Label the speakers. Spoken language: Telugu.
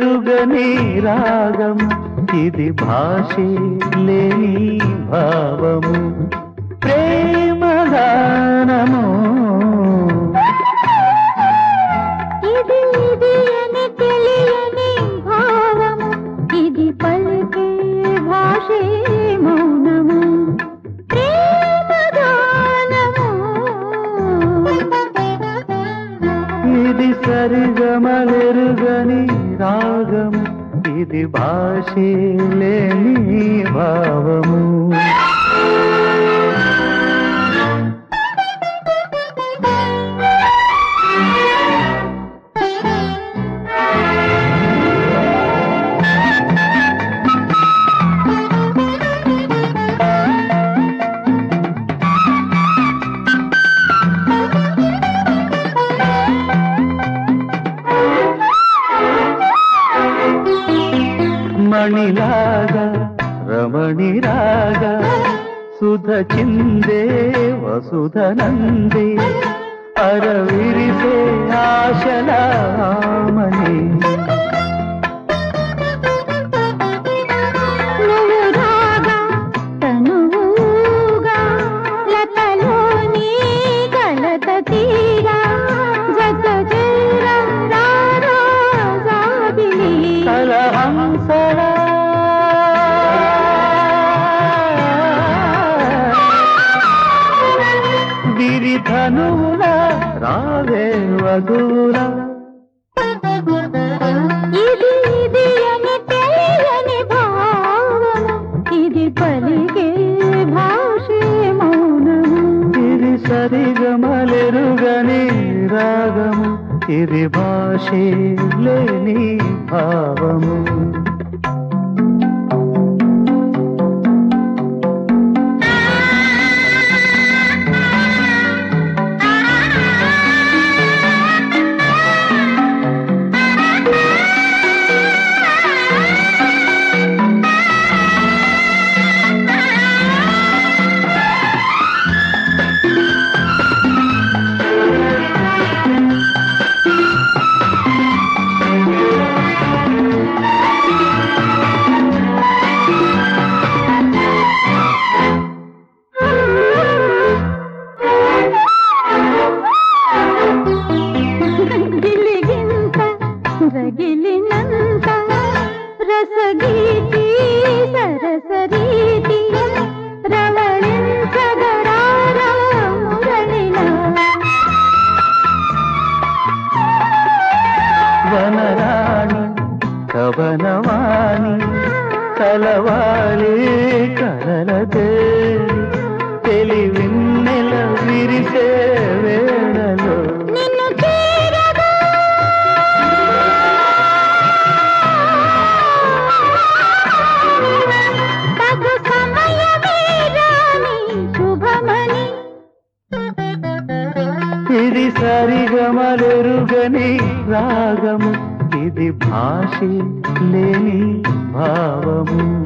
Speaker 1: గమలెరుగని రాగం ఇది భాషే లేని భావము ప్రేమగానము
Speaker 2: ఇది ఇది అని తెలియని భావము ఇది పలికే భాషే మౌనము ప్రేమగానము
Speaker 1: ఇది సరిగమలెరుగని రాగము ఇది భాషే లేని భావము మణిలాగా రమణిరాగా సుధ చిందే వసుధ నందే అరవిరిసే ఆశలామణి
Speaker 2: నువ్వు రాగా తనువుగా లతలోని కలత తీరా జత చేరా రారా జాబిలి
Speaker 1: కలహంసలా గిరిధనువుల రావే వధువుల
Speaker 2: ఇది ఇది అని తెలియని భావన ఇది పలికే భాషే మౌనము
Speaker 1: ఇది సరిగమలెరుగని రాగము ఇది భాషే లేని భావము
Speaker 2: గిలిగింత రగిలినంత రసగీతి సరసరీతి రవళించగరారా మురళిలా
Speaker 1: వనరాణి కవనవాణి కలవాలి కలల తేరి తెలివిన్నెల విరిసే వేళలో
Speaker 2: నిన్ను చేరగా తగు సమయమే రాని శుభమని
Speaker 1: ఇది సరిగమలెరుగని రాగము ఇది భాష లేని భావము